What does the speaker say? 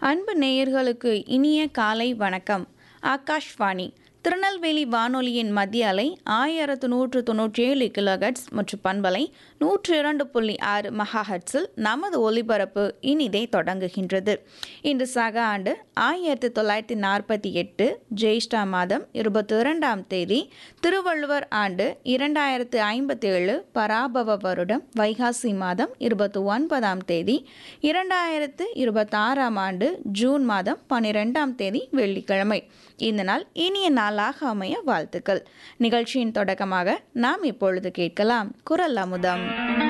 அன்பு நேயர்களுக்கு இனிய காலை வணக்கம் ஆகாஷ்வாணி திருநெல்வேலி வானொலியின் மத்திய அலை ஆயிரத்து நூற்று தொண்ணூற்றி ஏழு கிலோஹெட்ஸ் மற்றும் பண்பலை நூற்று இரண்டு புள்ளி ஆறு மெகாஹெட்ஸில் நமது ஒலிபரப்பு இனிதே தொடங்குகின்றது இன்று சக ஆண்டு ஆயிரத்தி தொள்ளாயிரத்தி நாற்பத்தி எட்டு ஜெயிஷ்டா மாதம் இருபத்தி இரண்டாம் தேதி திருவள்ளுவர் ஆண்டு இரண்டாயிரத்து ஐம்பத்தி ஏழு பராபவ வருடம் வைகாசி மாதம் இருபத்தி ஒன்பதாம் தேதி இரண்டாயிரத்து இருபத்தாறாம் ஆண்டு ஜூன் மாதம் பன்னிரெண்டாம் தேதி வெள்ளிக்கிழமை இந்த நாள் இனிய நாளாக அமைய வாழ்த்துக்கள் நிகழ்ச்சியின் தொடக்கமாக நாம் இப்பொழுது கேட்கலாம் குரல் அமுதம்